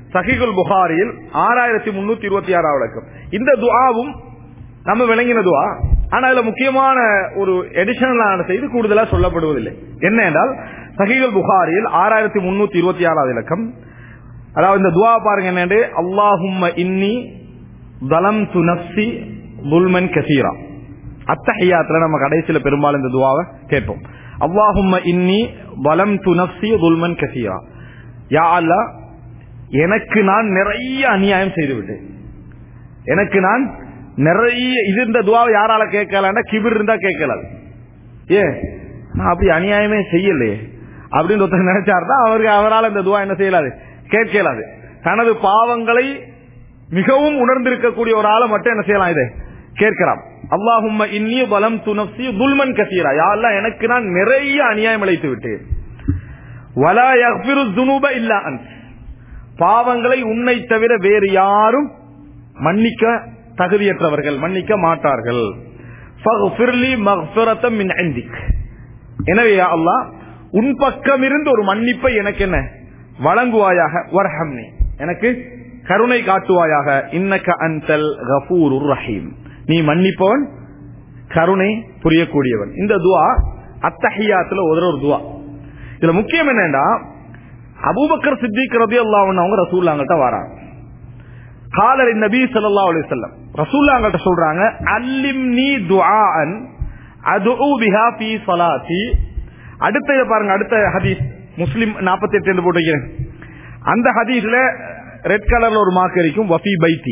சஹிகுல் புகாரியில் ஆறாயிரத்தி முன்னூத்தி இருபத்தி ஆறாவது இலக்கம் இந்த துஆவும் நம்ம விளங்கின துஆ ஆனா அதுல முக்கியமான ஒரு எடிஷனலான செய்தி கூடுதலா சொல்லப்படுவதில்லை என்ன என்றால் சஹிகுல் புகாரியில் ஆறாயிரத்தி முன்னூத்தி இருபத்தி ஆறாவது இலக்கம் அதாவது இந்த துவா பாருங்க என்னண்டு அல்லாஹும்ம இன்னி தலம் நஃப்சி துல்மன் கசீரா அத்தஹியாத்துல நம்ம கடைசியில பெரும்பாலும் இந்த துவாவை கேட்போம் அல்லாஹும்ம இன்னி வலம் நஃப்சி துல்மன் கசீரா யா அல்லாஹ் எனக்கு நான் நிறைய அநியாயம் செய்து விட்டேன் எனக்கு நான் நிறைய இது இந்த துவாவை யாரால கேட்கலான்னா கிபிர் இருந்தா கேட்கலாம் ஏ நான் அப்படி அநியாயமே செய்யலையே அப்படின்னு ஒருத்தர் நினைச்சாருன்னா அவருக்கு அவரால் இந்த துவா என்ன செய்யலாது கேட்கலாது தனது பாவங்களை மிகவும் உணர்ந்திருக்கக்கூடிய ஒரு ஆளை மட்டும் என்ன செய்யலாம் இதை கேட்கலாம் அல்லாஹும்ம இன்னி பலம் துனப்சி துல்மன் கசீரா யாரெல்லாம் எனக்கு நான் நிறைய அநியாயம் அழைத்து விட்டேன் வலா யக்ஃபிரு துனூப இல்லா அன்ஸ் பாவங்களை உன்னை தவிர வேறு யாரும் மன்னிக்க தகுதியற்றவர்கள் மன்னிக்க மாட்டார்கள் ஃபக்ஃபிர்லி மக்ஃபிரத்தம் மின் இந்திக் எனவே யா அல்லாஹ் உன் பக்கம் இருந்து ஒரு மன்னிப்பை எனக்கு என்ன வழங்குவாயாக வர்ஹம்னி எனக்கு கருணை காட்டுவாயாக இன்னக்க அன்தல் கஃபூருர் ரஹீம் நீ மன்னிப்பவன் கருணை புரியக்கூடியவன் இந்த துவா அத்தஹியாத்துல ஒரு ஒரு துவா இதுல முக்கியம் என்னன்னா அபூபக்கர் சித்திக் ரதி அவங்க ரசூல்லாங்கிட்ட வராங்க காலர் நபி ஸல்லல்லாஹு அலைஹி வஸல்லம் ரசூல்லாங்கிட்ட சொல்றாங்க அல்லிம் நீ துஆன் அதுஉ பிஹா ஃபீ ஸலாத்தி அடுத்த இதை பாருங்க அடுத்த ஹதீஸ் முஸ்லிம் 48 என்று போட்டு வைக்கிறேன் அந்த ஹதீஸ்ல ரெட் கலர்ல ஒரு மார்க் இருக்கும் வஃபி பைத்தி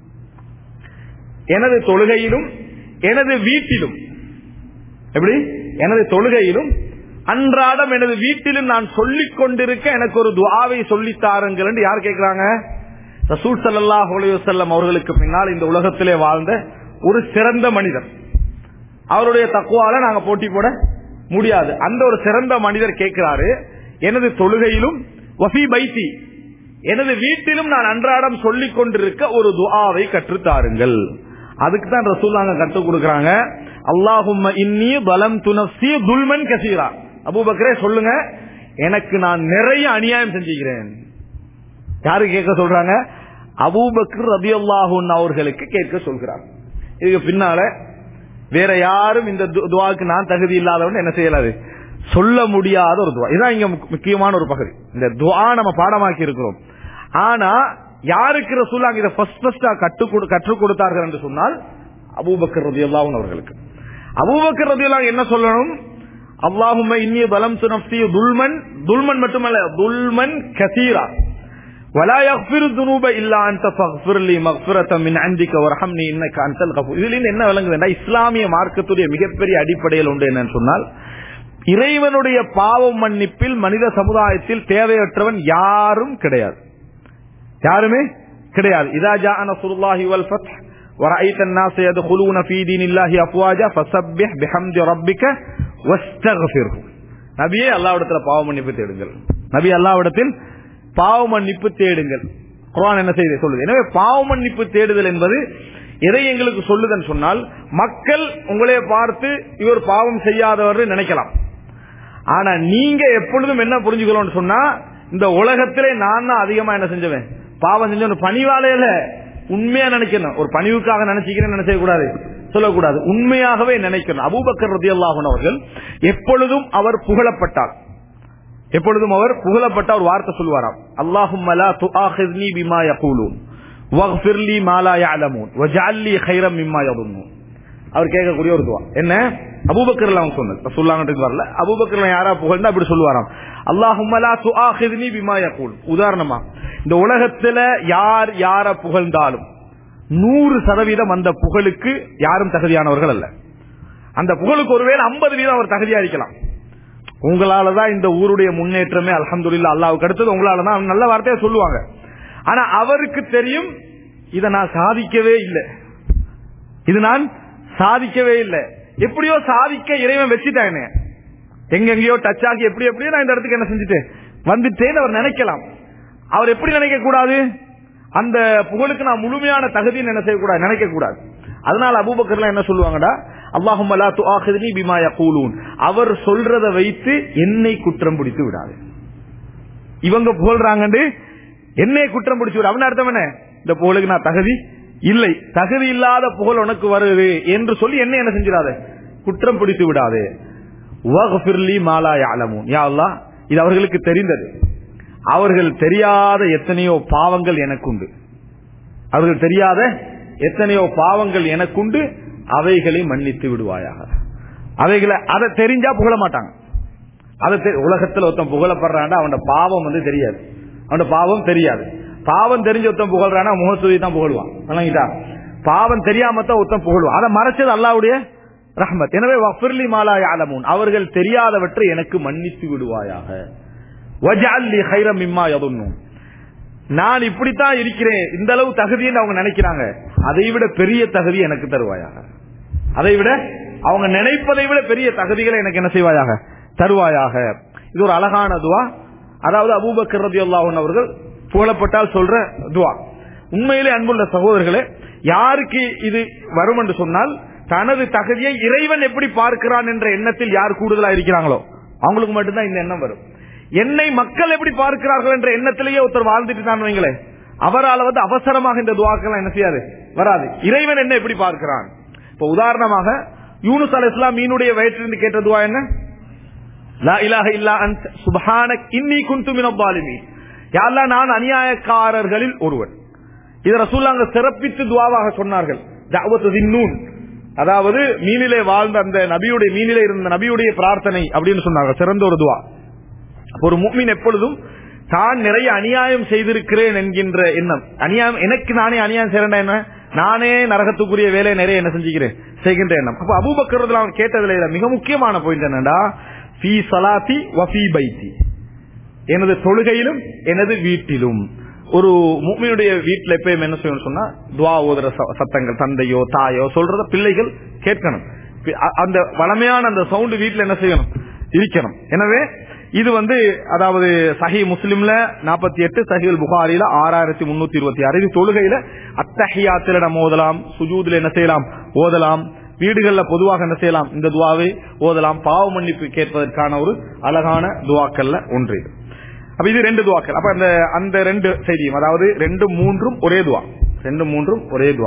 எனது தொழுகையிலும் எனது வீட்டிலும் எப்படி எனது தொழுகையிலும் அன்றாடம் எனது வீட்டிலும் நான் சொல்லிக் கொண்டிருக்க எனக்கு ஒரு துவாவை சொல்லித் தாருங்கள் என்று யார் கேட்கிறாங்க ரசூல் ஸல்லல்லாஹு அலைஹி வஸல்லம் அவர்களுக்கு பின்னால் இந்த உலகத்திலே வாழ்ந்த ஒரு சிறந்த மனிதர் அவருடைய தக்குவால நாங்க போட்டி போட முடியாது அந்த ஒரு சிறந்த மனிதர் கேட்கிறாரு எனது தொழுகையிலும் வஃபி பைத்தி எனது வீட்டிலும் நான் அன்றாடம் சொல்லிக் கொண்டிருக்க ஒரு துஆவை கற்றுத்தாருங்கள் அதுக்கு தான் ரசூல்லாங்க கற்றுக் கொடுக்கறாங்க அல்லாஹும்ம இன்னி பலம் துனஃப்சி துல்மன் கசீரா அபூபக்கரே சொல்லுங்க எனக்கு நான் நிறைய அநியாயம் செஞ்சுக்கிறேன் யாரு கேட்க சொல்றாங்க அபூபக்கர் ரபி அல்லாஹூன் அவர்களுக்கு கேட்க சொல்கிறார் இதுக்கு பின்னால வேற யாரும் இந்த து- துவாக்கு நான் தகுதி இல்லாதவன் என்ன செய்யலாது சொல்ல முடியாத ஒரு துவா இதான் இங்க முக்- முக்கியமான ஒரு பகுதி இந்த துவா நம்ம பாடமாக்கி இருக்கிறோம் ஆனா யாருக்கு ரசூலாங்க இதை ஃபர்ஸ்ட் ஃபர்ஸ்டா கற்றுக் கொடு- கற்றுக் கொடுத்தார்கள் என்று சொன்னால் அபூபக்கர் ரதி அவர்களுக்கு அபூபக்கர் ரதி என்ன சொல்லணும் அல்லாஹும்ம இன்னி பலம் சுனப்தி துல்மன் துல்மன் மட்டுமல்ல துல்மன் கசீரா ولا يغفر الذنوب الا انت فاغفر لي مغفرة من عندك وارحمني انك انت الغفور இதுல இருந்து என்ன விளங்குதுன்னா இஸ்லாமிய மார்க்கத்துடைய மிகப்பெரிய அடிப்படையில் உண்டு என்னன்னு சொன்னால் இறைவனுடைய பாவம் மன்னிப்பில் மனித சமுதாயத்தில் தேவையற்றவன் யாரும் கிடையாது யாருமே கிடையாது இதா ஜாஅ நஸ்ருல்லாஹி வல் ஃபத்ஹ் ورأيت الناس يدخلون في دين الله أفواجا فسبح بحمد ربك واستغفره நபியே அல்லாஹ்விடத்தில் பாவ மன்னிப்பு தேடுங்கள் நபி அல்லாஹ்விடத்தில் பாவ மன்னிப்பு தேடுங்கள் குர்ஆன் என்ன செய்து சொல்லுது எனவே பாவ மன்னிப்பு தேடுதல் என்பது எதை எங்களுக்கு சொல்லுதுன்னு சொன்னால் மக்கள் உங்களே பார்த்து இவர் பாவம் செய்யாதவர் நினைக்கலாம் ஆனா நீங்க எப்பொழுதும் என்ன புரிஞ்சுக்கணும்னு சொன்னா இந்த உலகத்திலே நான் தான் அதிகமா என்ன செஞ்சவன் பாவம் செஞ்ச ஒரு பணிவாலையில உண்மையா நினைக்கணும் ஒரு பணிவுக்காக நினைச்சுக்கிறேன் நினைச்ச கூடாது சொல்லக்கூடாது உண்மையாகவே நினைக்கணும் அபூபக்கர் ரதியல்லாஹு அவர்கள் எப்பொழுதும் அவர் புகழப்பட்டார் எப்பொழுதும் அவர் புகழப்பட்ட ஒரு வார்த்தை சொல்வாராம் அல்லாஹும் லா துஆஹிஸ்னி பிமா யகூலூன் வக்ஃபிர் லி மா லா யஅலமூன் வஜஅல் லி கைரம் மிம்மா யظنون அவர் கேட்கக்கூடிய ஒரு துவா என்ன அபூபக்கர் அவங்க சொன்னது ரசூலுல்லாஹ்ன்றது வரல அபூபக்கர் யாரா புகழ்ந்தா அப்படி சொல்லுவாராம் அல்லாஹும் லா துஆஹிஸ்னி பிமா யகூல் உதாரணமா இந்த உலகத்துல யார் யார புகழ்ந்தாலும் நூறு சதவீதம் அந்த புகழுக்கு யாரும் தகுதியானவர்கள் அல்ல அந்த புகழுக்கு ஒருவேளை ஐம்பது வீதம் அவர் தகுதியா இருக்கலாம் உங்களாலதான் இந்த ஊருடைய முன்னேற்றமே அல்ஹம்துலில்லாஹ் அல்லாவுக்கு அடுத்தது உங்களால தான் நல்ல வார்த்தையை சொல்லுவாங்க ஆனா அவருக்கு தெரியும் இதை நான் சாதிக்கவே இல்லை இது நான் சாதிக்கவே இல்லை எப்படியோ சாதிக்க இறைவன் வச்சுட்டாங்க எங்கெங்கயோ டச் ஆகி எப்படி எப்படியோ நான் இந்த இடத்துக்கு என்ன செஞ்சுட்டேன் வந்துட்டேன்னு அவர் நினைக்கலாம் அவர் எப்படி நினைக்க கூடாது அந்த புகழுக்கு நான் முழுமையான தகுதின்னு என்ன செய்யக்கூடாது நினைக்க கூடாது அதனால அபூபக்கர்லாம் என்ன சொல்லுவாங்கடா அல்லாஹும் லா துஆஹிதுனி பிமா யகூலூன் அவர் சொல்றத வைத்து என்னை குற்றம் பிடித்து விடாது இவங்க புகழ்றாங்கன்னு என்னை குற்றம் பிடிச்சு விடு அவன் அர்த்தம் என்ன இந்த புகழுக்கு நான் தகுதி இல்லை தகுதி இல்லாத புகழ் உனக்கு வருது என்று சொல்லி என்ன என்ன செஞ்சிடாத குற்றம் பிடித்து விடாதே வஃபிர்லி மாலா யாலமூன் யா அல்லாஹ் இது அவர்களுக்கு தெரிந்தது அவர்கள் தெரியாத எத்தனையோ பாவங்கள் எனக்குண்டு அவர்கள் தெரியாத எத்தனையோ பாவங்கள் எனக்குண்டு அவைகளை மன்னித்து விடுவாயாக அவைகளை அதை தெரிஞ்சா புகழ மாட்டாங்க அதை தெ- உலகத்துல ஒருத்தன் புகழப்படுறான்டா அவனோட பாவம் வந்து தெரியாது அவனோட பாவம் தெரியாது பாவம் தெரிஞ்ச ஒருத்தன் புகழ்றானா முகத்துதி தான் புகழ்வான் விளங்கிட்டா பாவம் தெரியாம தான் ஒருத்தன் புகழ்வான் அதை மறைச்சது அல்லாவுடைய ரஹ்மத் எனவே வஃபிர்லி மாலா யாலமூன் அவர்கள் தெரியாதவற்றை எனக்கு மன்னித்து விடுவாயாக வஜஅல்லி ஹைரம் மிம்மா யதுன்னூன் நான் இப்படித்தான் இருக்கிறேன் இந்த அளவு தகுதின்னு அவங்க நினைக்கிறாங்க அதை விட பெரிய தகுதி எனக்கு தருவாயாக அதை விட அவங்க நினைப்பதை விட பெரிய தகுதிகளை எனக்கு என்ன செய்வாயாக தருவாயாக இது ஒரு அழகான துவா அதாவது அபூபக்கர் ரதியுல்லாஹு அவர்கள் புகழப்பட்டால் சொல்ற துவா உண்மையிலே அன்புள்ள சகோதரர்களே யாருக்கு இது வரும் என்று சொன்னால் தனது தகுதியை இறைவன் எப்படி பார்க்கிறான் என்ற எண்ணத்தில் யார் கூடுதலா இருக்கிறாங்களோ அவங்களுக்கு மட்டும்தான் இந்த எண்ணம் வரும் என்னை மக்கள் எப்படி பார்க்கிறார்கள் என்ற எண்ணத்திலேயே ஒருத்தர் வாழ்ந்துட்டு தான் வைங்களேன் அவரால் வந்து அவசரமாக இந்த துவாக்கெல்லாம் என்ன செய்யாது வராது இறைவன் என்ன எப்படி பார்க்கிறான் இப்ப உதாரணமாக யூனுஸ் அலை இஸ்லாம் மீனுடைய வயிற்றிலிருந்து கேட்ட துவா என்ன லா இலாஹ இல்லா அன்த் சுப்ஹானக் இன்னி குன்து மினல் ஸாலிமீன் யா அல்லாஹ் நான் அநியாயக்காரர்களில் ஒருவன் இத ரசூல் அங்க சிறப்பித்து துவாவாக சொன்னார்கள் தஅவத்து தின்னூன் அதாவது மீனிலே வாழ்ந்த அந்த நபியுடைய மீனிலே இருந்த நபியுடைய பிரார்த்தனை அப்படின்னு சொன்னார்கள் சிறந்த ஒரு துவா அப்ப ஒரு முக்மின் எப்பொழுதும் தான் நிறைய அநியாயம் செய்திருக்கிறேன் என்கின்ற எண்ணம் அநியாயம் எனக்கு நானே அநியாயம் செய்யறேன் என்ன நானே நரகத்துக்குரிய வேலையை நிறைய என்ன செஞ்சுக்கிறேன் செய்கின்ற எண்ணம் அப்ப அபூபக்கர் அவன் கேட்டதுல இதுல மிக முக்கியமான பாயிண்ட் என்னடா ஃபீ சலாத்தி வஃபி பைத்தி எனது தொழுகையிலும் எனது வீட்டிலும் ஒரு முக்மினுடைய வீட்டுல எப்பயும் என்ன செய்யணும் சொன்னா துவா ஓதுற ச- சத்தங்கள் தந்தையோ தாயோ சொல்றத பிள்ளைகள் கேட்கணும் பி- அ- அந்த வளமையான அந்த சவுண்ட் வீட்டுல என்ன செய்யணும் இருக்கணும் எனவே இது வந்து அதாவது சஹி முஸ்லிம்ல நாற்பத்தி எட்டு சஹில் புகாரில ஆறாயிரத்தி முன்னூத்தி இருபத்தி ஆறு இது தொழுகையில அத்தஹியாத்தில நம்ம ஓதலாம் சுஜூதுல என்ன செய்யலாம் ஓதலாம் வீடுகள்ல பொதுவாக என்ன செய்யலாம் இந்த துவாவை ஓதலாம் பாவ மன்னிப்பு கேட்பதற்கான ஒரு அழகான துவாக்கள்ல ஒன்று இது அப்ப இது ரெண்டு துவாக்கள் அப்ப அந்த அந்த ரெண்டு செய்தியும் அதாவது ரெண்டு மூன்றும் ஒரே துவா ரெண்டு மூன்றும் ஒரே துவா